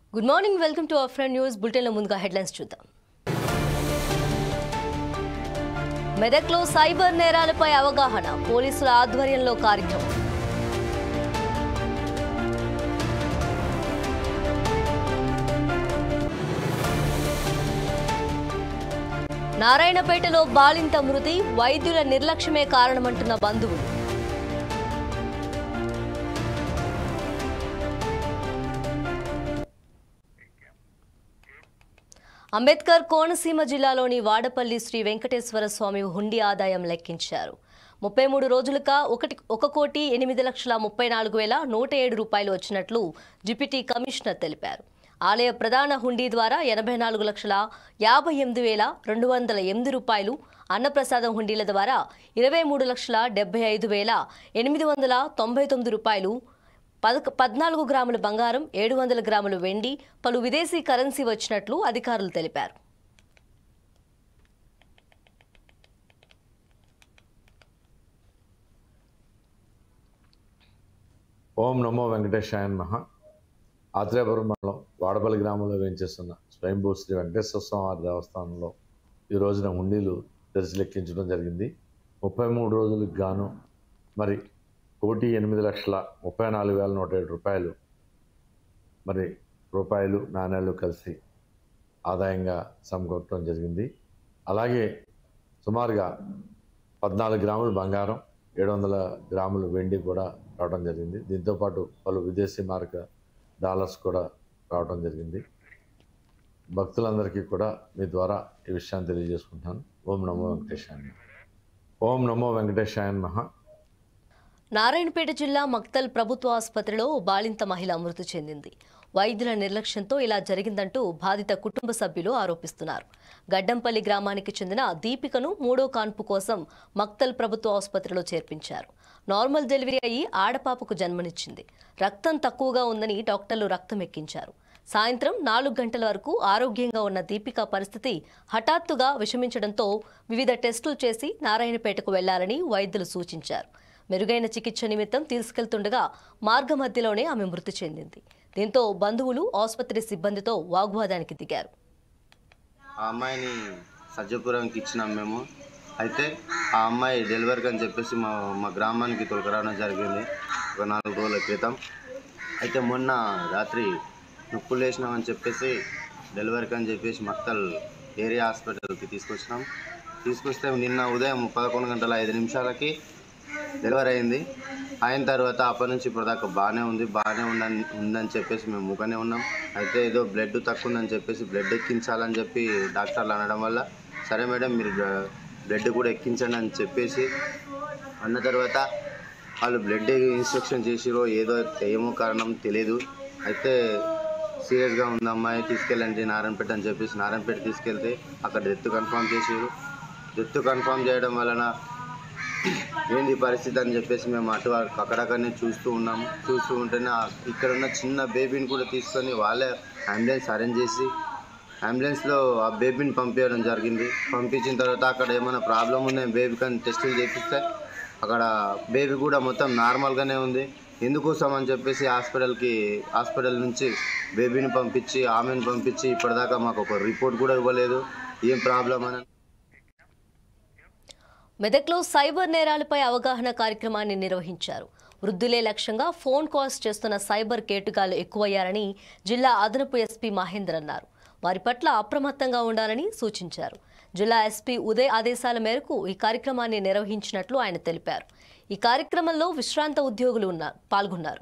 Good morning welcome to అఫ్రెండ్ news బులెటిన్లో ముందుగా హెడ్లైన్స్ చూద్దాం మెదక్లో సైబర్ నేరాలపై అవగాహన పోలీసుల ఆధ్వర్యంలో కార్యక్రమం నారాయణపేటలో బాలింత మృతి వైద్యుల నిర్లక్ష్యమే కారణమంటున్న బంధువులు అంబేద్కర్ కోనసీమ జిల్లాలోని వాడపల్లి శ్రీ వెంకటేశ్వర స్వామి హుండీ ఆదాయం లెక్కించారు ముప్పై మూడు రోజులుగా ఒకటి ఒక కోటి ఎనిమిది లక్షల ముప్పై నాలుగు వేల నూట ఏడు రూపాయలు వచ్చినట్లు డిప్యూటీ కమిషనర్ తెలిపారు ఆలయ ప్రధాన హుండీ ద్వారా ఎనభై నాలుగు లక్షల యాభై ఎనిమిది వేల రెండు వందల ఎనిమిది రూపాయలు అన్నప్రసాదం హుండీల ద్వారా ఇరవై మూడు లక్షల డెబ్బై ఐదు వేల ఎనిమిది వందల తొంభై తొమ్మిది రూపాయలు పదక పద్నాలుగు గ్రాముల బంగారం ఏడు వందల గ్రాముల వెండి పలు విదేశీ కరెన్సీ వచ్చినట్లు అధికారులు తెలిపారు ఓం నమో వెంకటేశాయన్ మహా ఆత్రేయపురం మండలం వాడపల్లి గ్రామంలో వేయించేస్తున్న స్వయంభూ శ్రీ వెంకటేశ్వర స్వామి దేవస్థానంలో ఈ రోజున హుండీలు తెరిచి లెక్కించడం జరిగింది ముప్పై మూడు రోజులకు గాను మరి కోటి ఎనిమిది లక్షల ముప్పై నాలుగు వేల నూట ఏడు రూపాయలు మరి రూపాయలు నాణ్యాలు కలిసి ఆదాయంగా సమకూర్చడం జరిగింది అలాగే సుమారుగా పద్నాలుగు గ్రాములు బంగారం ఏడు వందల గ్రాములు వెండి కూడా రావడం జరిగింది దీంతోపాటు పలు విదేశీ మార్క డాలర్స్ కూడా రావడం జరిగింది భక్తులందరికీ కూడా మీ ద్వారా ఈ విషయాన్ని తెలియజేసుకుంటాను ఓం నమో వెంకటేశాయన్ ఓం నమో వెంకటేశాయన్ మహా నారాయణపేట జిల్లా మక్తల్ ప్రభుత్వ ఆసుపత్రిలో ఓ బాలింత మహిళ మృతి చెందింది వైద్యుల నిర్లక్ష్యంతో ఇలా జరిగిందంటూ బాధిత కుటుంబ సభ్యులు ఆరోపిస్తున్నారు గడ్డంపల్లి గ్రామానికి చెందిన దీపికను మూడో కాన్పు కోసం మక్తల్ ప్రభుత్వ ఆసుపత్రిలో చేర్పించారు నార్మల్ డెలివరీ అయ్యి ఆడపాపకు జన్మనిచ్చింది రక్తం తక్కువగా ఉందని డాక్టర్లు రక్తం ఎక్కించారు సాయంత్రం నాలుగు గంటల వరకు ఆరోగ్యంగా ఉన్న దీపిక పరిస్థితి హఠాత్తుగా విషమించడంతో వివిధ టెస్టులు చేసి నారాయణపేటకు వెళ్లాలని వైద్యులు సూచించారు మెరుగైన చికిత్స నిమిత్తం తీసుకెళ్తుండగా మార్గమధ్యలోనే ఆమె మృతి చెందింది దీంతో బంధువులు ఆసుపత్రి సిబ్బందితో వాగ్వాదానికి దిగారు ఆ అమ్మాయిని సజ్జపురంకి ఇచ్చినాం మేము అయితే ఆ అమ్మాయి డెలివరీకి అని చెప్పేసి మా మా గ్రామానికి తొలకరావడం జరిగింది ఒక నాలుగు రోజుల క్రితం అయితే మొన్న రాత్రి నొప్పులు వేసినామని చెప్పేసి డెలివరీకి అని చెప్పేసి మక్తల్ ఏరియా హాస్పిటల్కి తీసుకొచ్చినాం తీసుకొస్తే నిన్న ఉదయం పదకొండు గంటల ఐదు నిమిషాలకి డెలివరీ అయింది అయిన తర్వాత అప్పటి నుంచి ఇప్పటిదాకా బాగానే ఉంది బాగానే ఉందని ఉందని చెప్పేసి మేము ముఖనే ఉన్నాం అయితే ఏదో బ్లడ్ తక్కువ ఉందని చెప్పేసి బ్లడ్ ఎక్కించాలని చెప్పి డాక్టర్లు అనడం వల్ల సరే మేడం మీరు బ్లడ్ కూడా ఎక్కించండి అని చెప్పేసి అన్న తర్వాత వాళ్ళు బ్లడ్ ఇన్స్ట్రక్షన్ చేసిరో ఏదో ఏమో కారణం తెలియదు అయితే సీరియస్గా ఉంది అమ్మాయి తీసుకెళ్ళండి నారాయణపేట అని చెప్పేసి నారాయణపేట తీసుకెళ్తే అక్కడ డెత్ కన్ఫర్మ్ చేసిరు డెత్ కన్ఫర్మ్ చేయడం వలన ఏంది పరిస్థితి అని చెప్పేసి మేము అటు అక్కడక్కడనే చూస్తూ ఉన్నాము చూస్తూ ఉంటేనే ఆ- ఇక్కడ ఉన్న చిన్న బేబీని కూడా తీసుకొని వాళ్ళే అంబులెన్స్ అరేంజ్ చేసి అంబులెన్స్లో ఆ బేబీని పంపించడం జరిగింది పంపించిన తర్వాత అక్కడ ఏమైనా ప్రాబ్లం ఉందని బేబీ కానీ టెస్టులు చేపిస్తే అక్కడ బేబీ కూడా మొత్తం నార్మల్గానే ఉంది ఎందుకోసం అని చెప్పేసి హాస్పిటల్కి హాస్పిటల్ నుంచి బేబీని పంపించి ఆమెను పంపించి ఇప్పటిదాకా మాకు ఒక రిపోర్ట్ కూడా ఇవ్వలేదు ఏం ప్రాబ్లం అని మెదక్లో సైబర్ నేరాలపై అవగాహన కార్యక్రమాన్ని నిర్వహించారు వృద్ధులే లక్ష్యంగా ఫోన్ కాల్స్ చేస్తున్న సైబర్ కేటుగాళ్లు ఎక్కువయ్యారని జిల్లా అదనపు ఎస్పీ మహేందర్ అన్నారు వారి పట్ల అప్రమత్తంగా ఉండాలని సూచించారు జిల్లా ఎస్పీ ఉదయ్ ఆదేశాల మేరకు ఈ కార్యక్రమాన్ని నిర్వహించినట్లు ఆయన తెలిపారు ఈ కార్యక్రమంలో విశ్రాంత ఉద్యోగులు ఉన్నారు పాల్గొన్నారు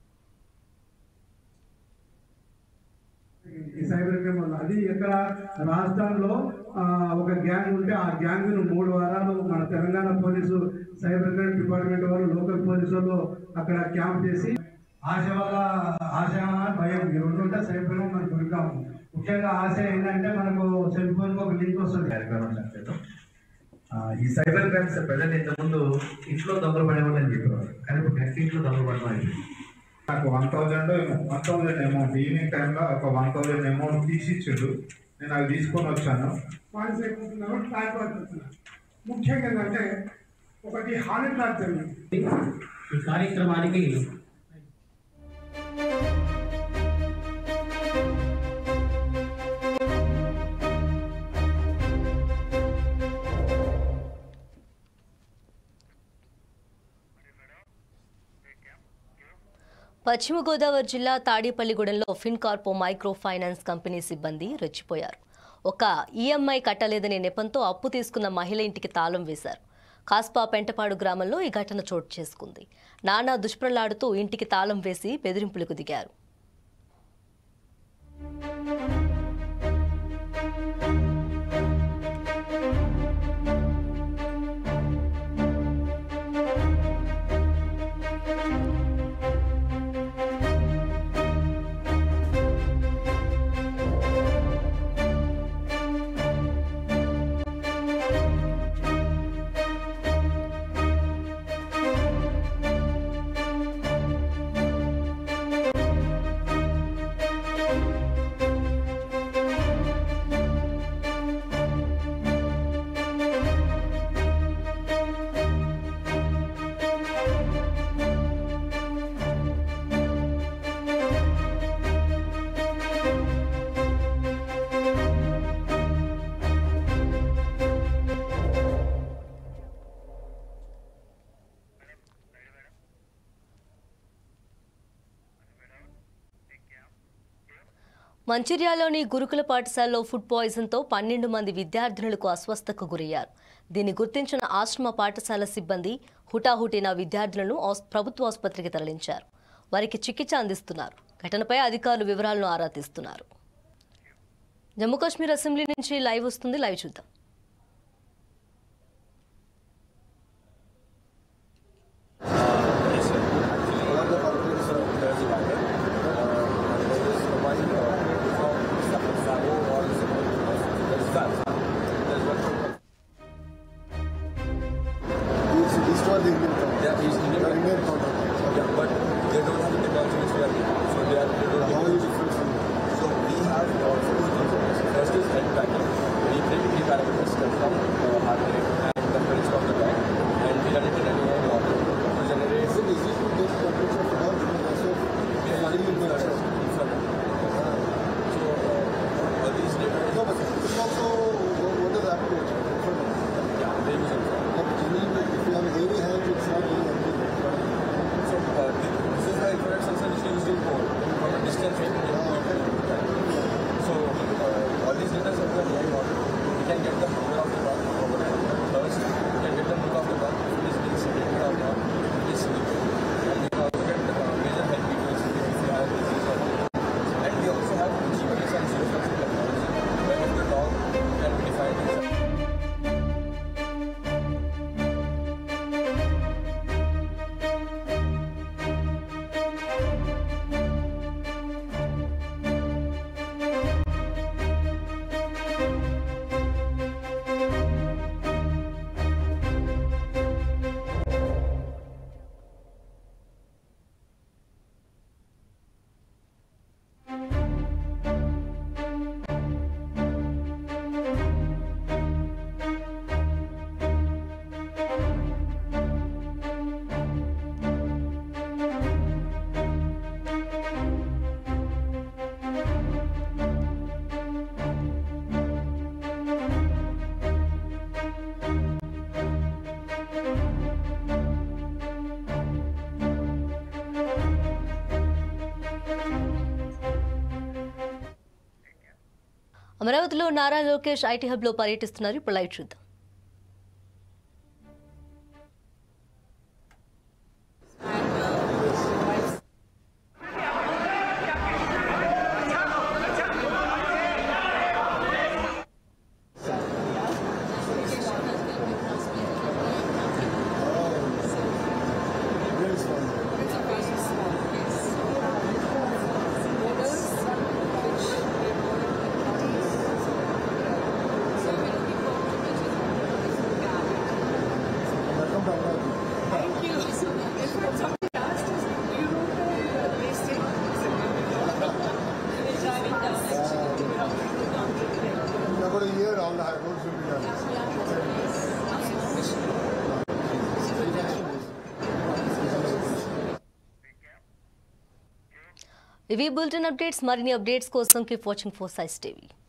ఈ సైబర్ క్రైమ్ వల్ల అది ఇక్కడ రాష్ట్రాల్లో ఆ, ఒక గ్యాంగ్ ఉంటే ఆ గ్యాంగ్ ను మూడు వారాలు మన Telangana police cyber crime department వాళ్ళు లోకల్ పోలీసు వాళ్ళు అక్కడ క్యాంప్ చేసి ఆశ వల్ల ఆశ భయం ఈ రెండు ఉంటే సైబర్ క్రైమ్ మనకు దొరికాము ముఖ్యంగా ఆశ ఏంటంటే మనకు సెల్ ఫోన్ ఒక లింక్ వస్తుంది కార్యక్రమం చేస్తాం ఆ, ఈ సైబర్ క్రైమ్స్ ప్రజెంట్ ఇంతకుముందు ఇంట్లో దొంగలు పడేవాళ్ళని చెప్పేవారు కానీ ఇప్పుడు నెక్స్ట్ ఇంట్లో దొంగలు పడడం అయిపోయింది నాకు one thousand one thousand amount evening టైంలో ఒక వన్ థౌజండ్ అమౌంట్ తీసి ఇచ్చిండు నేను అది తీసుకొని వచ్చాను పాయింట్స్ ఎక్కుతున్నారు ట్రాక్ పడుతున్నారు ముఖ్యంగా ఏంటంటే ఒకటి హార్ట్ అటాక్ జరిగింది ఈ కార్యక్రమానికి పశ్చిమ గోదావరి జిల్లా తాడేపల్లిగూడెంలో ఫిన్కార్పో మైక్రో ఫైనాన్స్ కంపెనీ సిబ్బంది రెచ్చిపోయారు ఒక ఈఎంఐ కట్టలేదనే నెపంతో అప్పు తీసుకున్న మహిళ ఇంటికి తాళం వేశారు కాస్పా పెంటపాడు గ్రామంలో ఈ ఘటన చోటు చేసుకుంది నానా దుష్ప్రలాడుతూ ఇంటికి తాళం వేసి బెదిరింపులకు దిగారు మంచిర్యాలలోని గురుకుల పాఠశాలలో ఫుడ్ పాయిజన్తో పన్నెండు మంది విద్యార్థినులకు అస్వస్థకు గురయ్యారు దీన్ని గుర్తించిన ఆశ్రమ పాఠశాల సిబ్బంది హుటాహుటిన విద్యార్థులను ఆస్- ప్రభుత్వ ఆసుపత్రికి తరలించారు వారికి చికిత్స అందిస్తున్నారు ఘటనపై అధికారులు వివరాలను ఆరా తీస్తున్నారు జమ్మూ కాశ్మీర్ అసెంబ్లీ నుంచి లైవ్ వస్తుంది లైవ్ చూద్దాం He's, he's not the Indian counter. Yeah, he's Indian. The Indian counter. Yeah, but they don't have the technology which we are getting. So they are they don't How have is it different from So we have also two components. First is head tracking. We print three parameters confirm uh, heart rate and the pulse of the guy and we run it in any water to generate Is it easy to take temperature of the dog because also suddenly it will So uh, all these data No, but it's also what, what does Apple watch? yeah, they use it. But generally, if you have heavy hands, it's not really helpful. So uh, this is the infrared sensor which is used in code from a distance we can So uh, all these data are going on. We can get the hunger of the dog over there. First, we can get the mood of the dog if it is being sedated or not, if it is sleeping. And we can also get the uh, major health details if we have disease or not. And we also have GPS and zero flexible technology where if the dog can be defined as అమరావతిలో Nara Lokesh IT హబ్లో పర్యటిస్తున్నారు ఇప్పుడు live చూద్దాం Really strong. Welcome to Amravati. In about a year, all the high roads will be done. ఇవి bulletin updates మరిన్ని updates కోసం keep watching four size TV